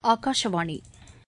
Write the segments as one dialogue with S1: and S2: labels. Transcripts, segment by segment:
S1: ஆகாஷவாணி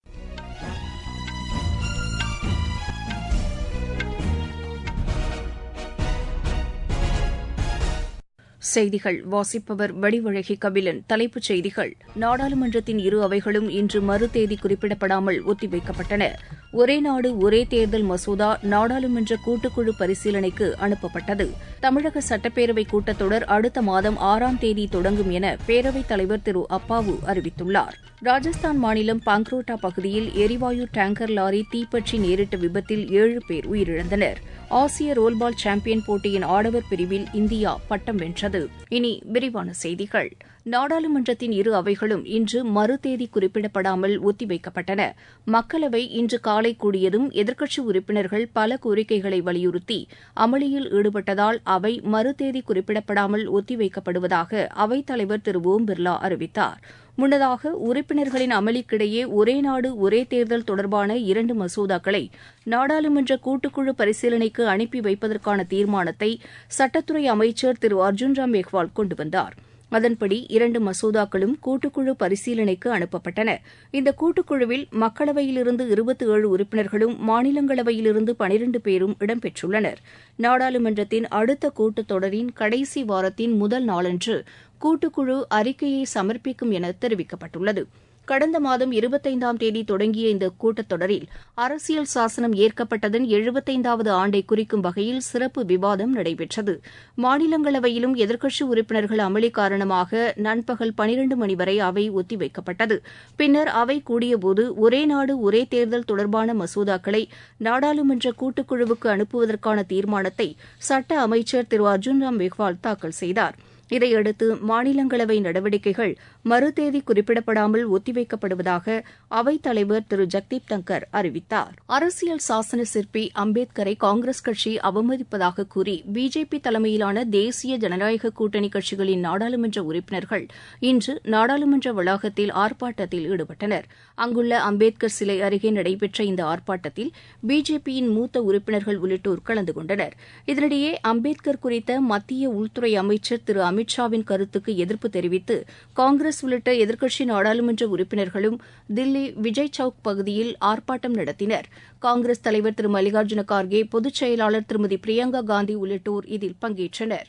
S1: செய்திகள் வாசிப்பவர் வடிவழகி கபிலன் தலைப்புச் செய்திகள் நாடாளுமன்றத்தின் இரு அவைகளும் இன்று மறு தேதி குறிப்பிடப்படாமல் ஒத்திவைக்கப்பட்டன ஒரே நாடு ஒரே தேர்தல் மசோதா நாடாளுமன்ற கூட்டுக்குழு பரிசீலனைக்கு அனுப்பப்பட்டது தமிழக சட்டப்பேரவை கூட்டத்தொடர் அடுத்த மாதம் ஆறாம் தேதி தொடங்கும் என பேரவைத் தலைவர் திரு அப்பாவு அறிவித்துள்ளார் ராஜஸ்தான் மாநிலம் பாங்க்ரோட்டா பகுதியில் எரிவாயு டேங்கர் லாரி தீப்பற்றி நேரிட்ட விபத்தில் ஏழு பேர் உயிரிழந்தனர் ஆசிய ரோல்பால் சாம்பியன் போட்டியின் ஆடவர் பிரிவில் இந்தியா பட்டம் வென்றது இனி விரிவான செய்திகள் நாடாளுமன்றத்தின் இரு அவைகளும் இன்று மறு தேதி குறிப்பிடப்படாமல் ஒத்திவைக்கப்பட்டன மக்களவை இன்று காலை கூடியதும் எதிர்க்கட்சி உறுப்பினர்கள் பல கோரிக்கைகளை வலியுறுத்தி அமளியில் ஈடுபட்டதால் அவை மறு தேதி குறிப்பிடப்படாமல் ஒத்திவைக்கப்படுவதாக அவைத் தலைவர் திரு ஓம் பிர்லா அறிவித்தார் முன்னதாக உறுப்பினர்களின் அமளிக்கிடையே ஒரே நாடு ஒரே தேர்தல் தொடர்பான இரண்டு மசோதாக்களை நாடாளுமன்ற கூட்டுக்குழு பரிசீலனைக்கு அனுப்பி வைப்பதற்கான தீர்மானத்தை சட்டத்துறை அமைச்சர் திரு அர்ஜுன் ராம் மேக்வால் கொண்டு வந்தார் அதன்படி இரண்டு மசோதாக்களும் கூட்டுக்குழு பரிசீலனைக்கு அனுப்பப்பட்டன இந்த கூட்டுக்குழுவில் மக்களவையிலிருந்து இருபத்தி ஏழு உறுப்பினர்களும் மாநிலங்களவையிலிருந்து பனிரண்டு பேரும் இடம்பெற்றுள்ளனர் நாடாளுமன்றத்தின் அடுத்த கூட்டத்தொடரின் கடைசி வாரத்தின் முதல் நாளன்று கூட்டுக்குழு அறிக்கையை சமர்ப்பிக்கும் என தெரிவிக்கப்பட்டுள்ளது கடந்த மாதம் இருபத்தைந்தாம் தேதி தொடங்கிய இந்த கூட்டத்தொடரில் அரசியல் சாசனம் ஏற்கப்பட்டதன் எழுபத்தைந்தாவது ஆண்டை குறிக்கும் வகையில் சிறப்பு விவாதம் நடைபெற்றது மாநிலங்களவையிலும் எதிர்க்கட்சி உறுப்பினர்கள் அமளி காரணமாக நண்பகல் பனிரண்டு மணி வரை அவை ஒத்திவைக்கப்பட்டது பின்னர் அவை கூடியபோது ஒரே நாடு ஒரே தேர்தல் தொடர்பான மசோதாக்களை நாடாளுமன்ற கூட்டுக்குழுவுக்கு அனுப்புவதற்கான தீர்மானத்தை சட்ட அமைச்சர் திரு அர்ஜுன் ராம் மேக்வால் தாக்கல் செய்தாா் இதையடுத்து மாநிலங்களவை நடவடிக்கைகள் மறுதேதி குறிப்பிடப்படாமல் ஒத்திவைக்கப்படுவதாக அவைத் தலைவர் திரு ஜக்தீப் தங்கர் அறிவித்தார் அரசியல் சாசன சிற்பி அம்பேத்கரை காங்கிரஸ் கட்சி அவமதிப்பதாக கூறி பிஜேபி தலைமையிலான தேசிய ஜனநாயக கூட்டணி கட்சிகளின் நாடாளுமன்ற உறுப்பினர்கள் இன்று நாடாளுமன்ற வளாகத்தில் ஆர்ப்பாட்டத்தில் ஈடுபட்டனர் அங்குள்ள அம்பேத்கர் சிலை அருகே நடைபெற்ற இந்த ஆர்ப்பாட்டத்தில் பிஜேபியின் மூத்த உறுப்பினர்கள் உள்ளிட்டோர் கலந்து கொண்டனர் இதனிடையே அம்பேத்கர் குறித்த மத்திய உள்துறை அமைச்சர் திரு அமித் ஷாவின் கருத்துக்கு எதிர்ப்பு தெரிவித்து காங்கிரஸ் உள்ளிட்ட எதிர்க்கட்சி நாடாளுமன்ற உறுப்பினர்களும் தில்லி விஜய் சவுக் பகுதியில் ஆர்ப்பாட்டம் நடத்தினர் காங்கிரஸ் தலைவர் திரு மல்லிகார்ஜுன கார்கே பொதுச் செயலாளர் திருமதி பிரியங்கா காந்தி உள்ளிட்டோர் இதில் பங்கேற்றனா்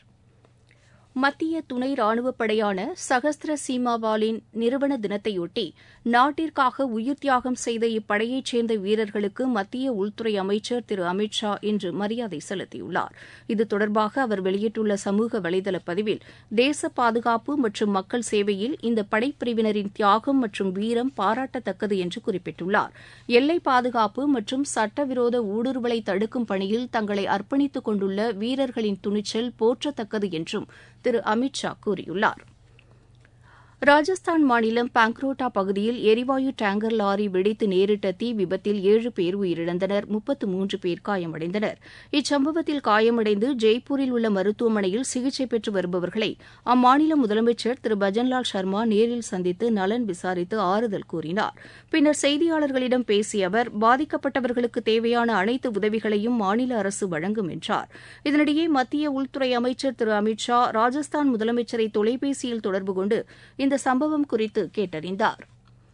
S1: மத்திய துணை ராணுவப் படையான சகஸ்திர சீமாவாலின் நிறுவன தினத்தையொட்டி நாட்டிற்காக உயிர் தியாகம் செய்த இப்படையைச் சேர்ந்த வீரர்களுக்கு மத்திய உள்துறை அமைச்சர் திரு அமித் ஷா இன்று மரியாதை செலுத்தியுள்ளார் இது தொடர்பாக அவர் வெளியிட்டுள்ள சமூக வலைதள பதிவில் தேச பாதுகாப்பு மற்றும் மக்கள் சேவையில் இந்த படைப்பிரிவினரின் தியாகம் மற்றும் வீரம் பாராட்டத்தக்கது என்று குறிப்பிட்டுள்ளார் எல்லை பாதுகாப்பு மற்றும் சட்டவிரோத ஊடுருவலை தடுக்கும் பணியில் தங்களை அர்ப்பணித்துக் கொண்டுள்ள வீரர்களின் துணிச்சல் போற்றத்தக்கது என்றும் திரு அமித் ஷா கூறியுள்ளார் ராஜஸ்தான் மாநிலம் பாங்க்ரோட்டா பகுதியில் எரிவாயு டேங்கர் லாரி வெடித்து நேரிட்ட தீ விபத்தில் ஏழு பேர் உயிரிழந்தனர் முப்பத்து மூன்று பேர் காயமடைந்தனர் இச்சம்பவத்தில் காயமடைந்து ஜெய்ப்பூரில் உள்ள மருத்துவமனையில் சிகிச்சை பெற்று வருபவர்களை அம்மாநில முதலமைச்சர் திரு பஜன்லால் சர்மா நேரில் சந்தித்து நலன் விசாரித்து ஆறுதல் கூறினார் பின்னர் செய்தியாளர்களிடம் பேசிய அவர் பாதிக்கப்பட்டவர்களுக்கு தேவையான அனைத்து உதவிகளையும் மாநில அரசு வழங்கும் என்றார் இதனிடையே மத்திய உள்துறை அமைச்சர் திரு அமித் ஷா ராஜஸ்தான் முதலமைச்சரை தொலைபேசியில் தொடர்பு கொண்டு இந்த சம்பவம் குறித்து கேட்டறிந்தார்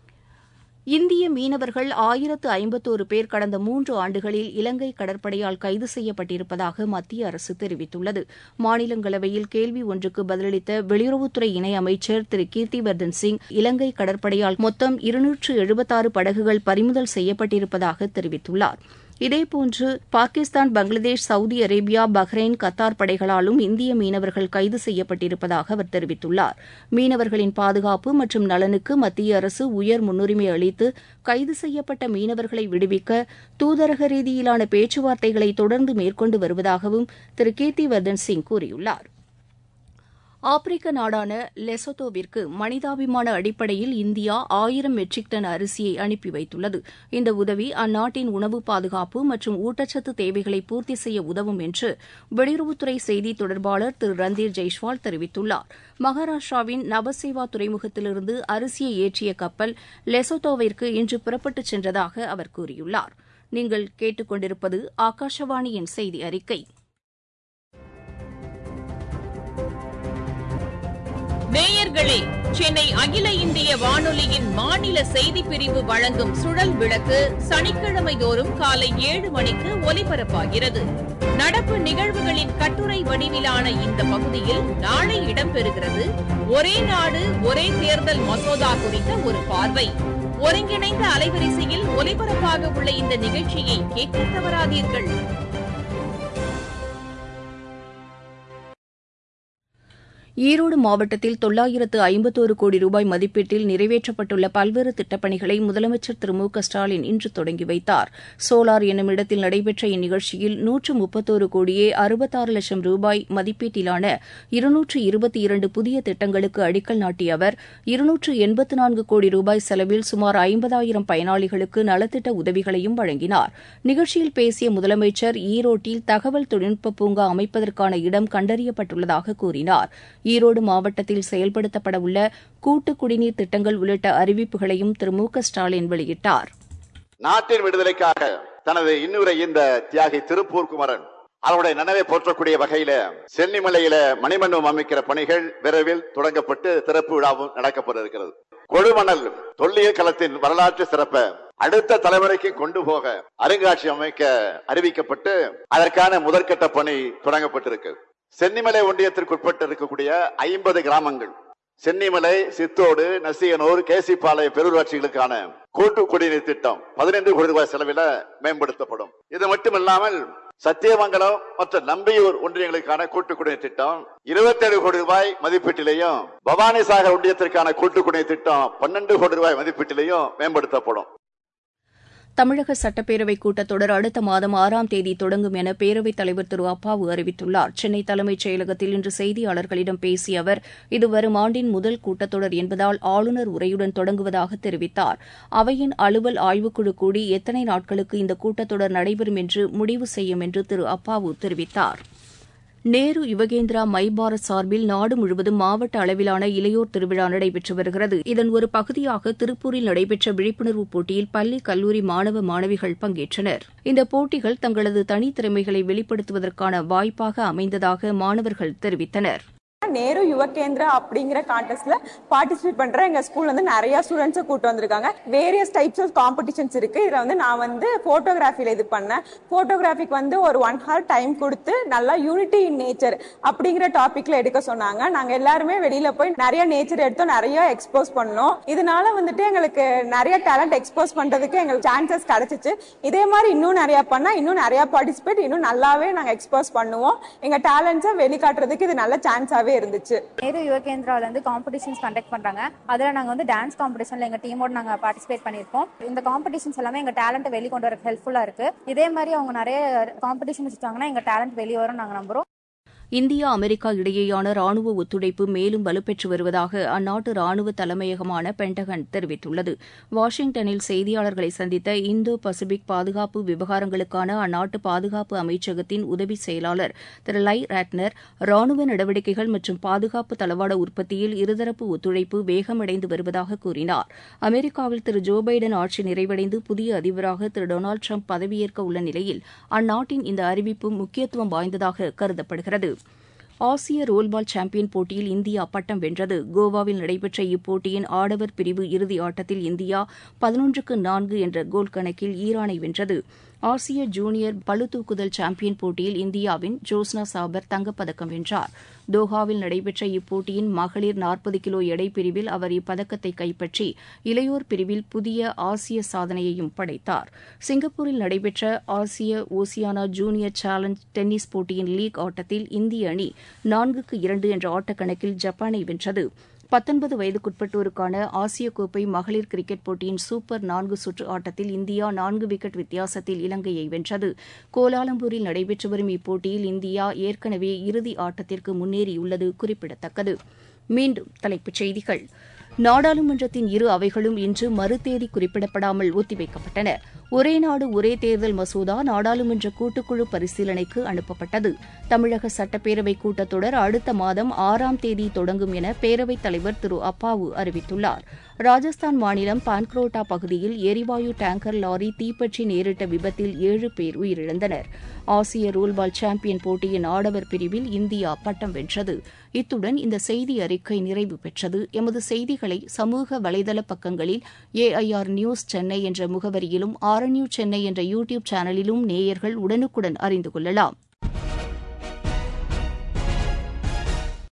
S1: இந்திய மீனவர்கள் ஆயிரத்து ஐம்பத்தோரு பேர் கடந்த மூன்று ஆண்டுகளில் இலங்கை கடற்படையால் கைது செய்யப்பட்டிருப்பதாக மத்திய அரசு தெரிவித்துள்ளது மாநிலங்களவையில் கேள்வி ஒன்றுக்கு பதிலளித்த வெளியுறவுத்துறை இணை அமைச்சர் திரு கீர்த்திவர்தன் சிங் இலங்கை கடற்படையால் மொத்தம் இருநூற்று எழுபத்தாறு படகுகள் பறிமுதல் செய்யப்பட்டிருப்பதாக தெரிவித்துள்ளார் இதேபோன்று Pakistan Bangladesh Saudi Arabia Bahrain Qatar படைகளாலும் இந்திய மீனவர்கள் கைது செய்யப்பட்டிருப்பதாக அவர் தெரிவித்துள்ளார் மீனவர்களின் பாதுகாப்பு மற்றும் நலனுக்கு மத்திய அரசு உயர் முன்னுரிமை அளித்து கைது செய்யப்பட்ட மீனவர்களை விடுவிக்க தூதரக ரீதியிலான பேச்சுவார்த்தைகளை தொடர்ந்து மேற்கொண்டு வருவதாகவும் திரு கீர்த்திவர்தன் சிங் கூறியுள்ளார் ஆப்பிரிக்க நாடான லெசோத்தோவிற்கு மனிதாபிமான அடிப்படையில் இந்தியா ஆயிரம் மெட்ரிக் டன் அரிசியை அனுப்பி வைத்துள்ளது இந்த உதவி அந்நாட்டின் உணவு பாதுகாப்பு மற்றும் ஊட்டச்சத்து தேவைகளை பூர்த்தி செய்ய உதவும் என்று வெளியுறவுத்துறை செய்தி தொடர்பாளர் திரு ரந்தீர் ஜெய்ஷ்வால் தெரிவித்துள்ளார் மகாராஷ்டிராவின் நவசேவா துறைமுகத்திலிருந்து அரிசியை ஏற்றிய கப்பல் லெசோத்தோவிற்கு இன்று புறப்பட்டுச் சென்றதாக அவர் கூறியுள்ளார் நீங்கள் கேட்டுக்கொண்டிருப்பது ஆகாஷவாணியின் செய்தி அறிக்கை
S2: நேயர்களே சென்னை அகில இந்திய வானொலியின் மாநில செய்திப் பிரிவு வழங்கும் சுழல் விளக்கு சனிக்கிழமை தோறும் காலை ஏழு மணிக்கு ஒலிபரப்பாகிறது நடப்பு நிகழ்வுகளின் கட்டுரை வடிவிலான இந்த பகுதியில் நாளை இடம்பெறுகிறது ஒரே நாடு ஒரே தேர்தல் மசோதா குறித்த ஒரு பார்வை ஒருங்கிணைந்த அலைவரிசையில் ஒலிபரப்பாக உள்ள இந்த நிகழ்ச்சியை கேட்க தவறாதீர்கள்
S1: ஈரோடு மாவட்டத்தில் தொள்ளாயிரத்து ஐம்பத்தோரு கோடி ரூபாய் மதிப்பீட்டில் நிறைவேற்றப்பட்டுள்ள பல்வேறு திட்டப்பணிகளை முதலமைச்சர் திரு மு க ஸ்டாலின் இன்று தொடங்கி வைத்தார் சோலார் என்னும் இடத்தில் நடைபெற்ற இந்நிகழ்ச்சியில் நூற்று முப்பத்தோரு கோடியே அறுபத்தாறு லட்சம் ரூபாய் மதிப்பீட்டிலான இருநூற்று இருபத்தி இரண்டு புதிய திட்டங்களுக்கு அடிக்கல் நாட்டிய அவர் இருநூற்று எண்பத்து நான்கு கோடி ரூபாய் செலவில் சுமார் ஐம்பதாயிரம் பயனாளிகளுக்கு நலத்திட்ட உதவிகளையும் வழங்கினார் நிகழ்ச்சியில் பேசிய முதலமைச்சர் ஈரோட்டில் தகவல் தொழில்நுட்ப பூங்கா அமைப்பதற்கான இடம் கண்டறியப்பட்டுள்ளதாக கூறினார் ஈரோடு மாவட்டத்தில் செயல்படுத்தப்பட உள்ள கூட்டு குடிநீர் திட்டங்கள் உள்ளிட்ட அறிவிப்புகளையும் திரு மு க ஸ்டாலின் வெளியிட்டார்
S3: நாட்டின் விடுதலைக்காக தனது இன்னுரை இந்த தியாகி திருப்பூர் குமரன் அவருடைய நினைவை போற்றக்கூடிய வகையில சென்னிமலையில மணிமண்டபம் அமைக்கிற பணிகள் விரைவில் தொடங்கப்பட்டு திறப்பு விழாவும் நடக்கப்பட இருக்கிறது கொழுமணல் தொல்லியல் களத்தின் வரலாற்று சிறப்பை அடுத்த தலைமுறைக்கு கொண்டு போக அருங்காட்சியகம் அமைக்க அறிவிக்கப்பட்டு அதற்கான முதற்கட்ட பணி தொடங்கப்பட்டிருக்கு சென்னிமலை ஒன்றியத்திற்குட்பட்டு இருக்கக்கூடிய ஐம்பது கிராமங்கள் சென்னிமலை சித்தோடு நசியனூர் கேசிப்பாளைய பெருராட்சிகளுக்கான கூட்டு குடிநீர் திட்டம் பதினைந்து கோடி ரூபாய் செலவில் மேம்படுத்தப்படும் இது மட்டுமில்லாமல் சத்தியமங்கலம் மற்றும் நம்பியூர் ஒன்றியங்களுக்கான கூட்டு குடிநீர் திட்டம் இருபத்தி ஏழு கோடி ரூபாய் மதிப்பீட்டிலையும் பவானி சாகர் ஒன்றியத்திற்கான கூட்டு குடிநீர் திட்டம் பன்னெண்டு கோடி ரூபாய் மதிப்பீட்டிலையும் மேம்படுத்தப்படும்
S1: தமிழக சட்டப்பேரவைக் கூட்டத்தொடர் அடுத்த மாதம் ஆறாம் தேதி தொடங்கும் என பேரவைத் தலைவர் திரு அப்பாவு அறிவித்துள்ளார் சென்னை தலைமைச் செயலகத்தில் இன்று செய்தியாளர்களிடம் பேசிய அவர் இது வரும் ஆண்டின் முதல் கூட்டத்தொடர் என்பதால் ஆளுநர் உரையுடன் தொடங்குவதாக தெரிவித்தார் அவையின் அலுவல் ஆய்வுக்குழு கூடி எத்தனை நாட்களுக்கு இந்த கூட்டத்தொடர் நடைபெறும் என்று முடிவு செய்யும் என்று திரு அப்பாவு தெரிவித்தார் நேரு யுவகேந்திரா மை பாரத் சார்பில் நாடு முழுவதும் மாவட்ட அளவிலான இளையோர் திருவிழா நடைபெற்று வருகிறது இதன் ஒரு பகுதியாக திருப்பூரில் நடைபெற்ற விழிப்புணர்வு போட்டியில் பள்ளி கல்லூரி மாணவ மாணவிகள் பங்கேற்றனர் இந்த போட்டிகள் தங்களது தனித்திறமைகளை வெளிப்படுத்துவதற்கான வாய்ப்பாக அமைந்ததாக மாணவர்கள் தெரிவித்தனர்
S4: நேரு யுவகேந்திரா அப்படிங்கிற கான்டெஸ்ட்ல பார்ட்டிசிபேட் பண்ற எங்க ஸ்கூல்ல வந்து நிறைய ஸ்டூடெண்ட்ஸை கூட்டு வந்திருக்காங்க வேரியஸ் டைப்ஸ் ஆஃப் காம்படிஷன்ஸ் இருக்கு இதுல வந்து நான் வந்து போட்டோகிராஃபில இது பண்ணேன் போட்டோகிராஃபிக்கு வந்து ஒரு ஒன் ஹவர் டைம் கொடுத்து நல்லா யூனிட்டி இன் நேச்சர் அப்படிங்கிற டாபிக்ல எடுக்க சொன்னாங்க நாங்க எல்லாருமே வெளியில போய் நிறைய நேச்சர் எடுத்தோம் நிறைய எக்ஸ்போஸ் பண்ணோம் இதனால வந்துட்டு எங்களுக்கு நிறைய டேலண்ட் எக்ஸ்போஸ் பண்றதுக்கு எங்களுக்கு சான்சஸ் கிடைச்சிச்சு இதே மாதிரி இன்னும் நிறைய பண்ணா இன்னும் நிறைய பார்ட்டிசிபேட் இன்னும் நல்லாவே நாங்க எக்ஸ்போஸ் பண்ணுவோம் எங்க டேலண்ட்ஸை வெளிக்காட்டுறதுக்கு இது நல்ல சான்ஸாவே இருந்துச்சு
S5: நேரு யுவகேந்திரால இருந்து காம்படிஷன்ஸ் கண்டக்ட் பண்றாங்க அதுல நாங்க வந்து டான்ஸ் காம்படிஷன்ல எங்க டீமோட நாங்க பார்ட்டிசிபேட் பண்ணிருக்கோம் இந்த காம்படிஷன்ஸ் எல்லாமே எங்க டேலண்ட் வெளிக்கொண்டு வரக்கு ஹெல்ப்ஃபுல்லா இருக்கு இதே மாதிரி அவங்க நிறைய காம்படிஷன் வச்சுட்டாங்கன்னா எங்க டேலண்ட் வெளியே வரும் நாங்க நம்புறோம்
S1: இந்தியா அமெரிக்கா இடையேயான ராணுவ ஒத்துழைப்பு மேலும் வலுப்பெற்று வருவதாக அந்நாட்டு ராணுவ தலைமையகமான பென்டகன் தெரிவித்துள்ளது வாஷிங்டனில் செய்தியாளர்களை சந்தித்த இந்தோ பசிபிக் பாதுகாப்பு விவகாரங்களுக்கான அந்நாட்டு பாதுகாப்பு அமைச்சகத்தின் உதவி செயலாளர் திரு லை ராட்னர் ராணுவ நடவடிக்கைகள் மற்றும் பாதுகாப்பு தளவாட உற்பத்தியில் இருதரப்பு ஒத்துழைப்பு வேகமடைந்து வருவதாக கூறினார் அமெரிக்காவில் திரு ஜோ பைடன் ஆட்சி நிறைவடைந்து புதிய அதிபராக திரு டொனால்டு ட்ரம்ப் பதவியேற்க உள்ள நிலையில் அந்நாட்டின் இந்த அறிவிப்பு முக்கியத்துவம் வாய்ந்ததாக கருதப்படுகிறது ஆசிய ரோல்பால் சாம்பியன் போட்டியில் இந்தியா பட்டம் வென்றது கோவாவில் நடைபெற்ற இப்போட்டியின் ஆடவர் பிரிவு இறுதி ஆட்டத்தில் இந்தியா பதினொன்றுக்கு நான்கு என்ற கோல் கணக்கில் ஈரானை வென்றது ஆசிய ஜூனியர் பளுதூக்குதல் சாம்பியன் போட்டியில் இந்தியாவின் ஜோஸ்னா சாபர் தங்கப்பதக்கம் வென்றார் தோஹாவில் நடைபெற்ற இப்போட்டியின் மகளிர் நாற்பது கிலோ எடை பிரிவில் அவர் இப்பதக்கத்தை கைப்பற்றி இளையோர் பிரிவில் புதிய ஆசிய சாதனையையும் படைத்தார் சிங்கப்பூரில் நடைபெற்ற ஆசிய ஓசியானா ஜூனியர் சேலஞ்ச் டென்னிஸ் போட்டியின் லீக் ஆட்டத்தில் இந்திய அணி நான்குக்கு இரண்டு என்ற ஆட்டக்கணக்கில் ஜப்பானை வென்றது பத்தொன்பது வயதுக்குட்பட்டோருக்கான ஆசிய கோப்பை மகளிர் கிரிக்கெட் போட்டியின் சூப்பர் நான்கு சுற்று ஆட்டத்தில் இந்தியா நான்கு விக்கெட் வித்தியாசத்தில் இலங்கையை வென்றது கோலாலம்பூரில் நடைபெற்று வரும் இப்போட்டியில் இந்தியா ஏற்கனவே இறுதி ஆட்டத்திற்கு முன்னேறியுள்ளது குறிப்பிடத்தக்கது மீண்டும் தலைப்புச் செய்திகள் நாடாளுமன்றத்தின் இரு அவைகளும் இன்று மறுதேதி குறிப்பிடப்படாமல் ஒத்திவைக்கப்பட்டன ஒரே நாடு ஒரே தேர்தல் மசோதா நாடாளுமன்ற கூட்டுக்குழு பரிசீலனைக்கு அனுப்பப்பட்டது தமிழக சட்டப்பேரவை கூட்டத்தொடர் அடுத்த மாதம் ஆறாம் தேதி தொடங்கும் என பேரவைத் தலைவர் திரு அப்பாவு அறிவித்துள்ளார் ராஜஸ்தான் மாநிலம் பான்க்ரோட்டா பகுதியில் எரிவாயு டேங்கர் லாரி தீப்பற்றி நேரிட்ட விபத்தில் ஏழு பேர் உயிரிழந்தனர் ஆசிய ரூல்பால் சாம்பியன் போட்டியின் ஆடவர் பிரிவில் இந்தியா பட்டம் வென்றது இத்துடன் இந்த செய்தி அறிக்கை நிறைவு பெற்றது எமது செய்திகளை சமூக வலைதள பக்கங்களில் ஏஐஆர் நியூஸ் சென்னை என்ற முகவரியிலும் ஆர்என்யூ சென்னை என்ற யூ டியூப் சேனலிலும் நேயர்கள் உடனுக்குடன் அறிந்து கொள்ளலாம்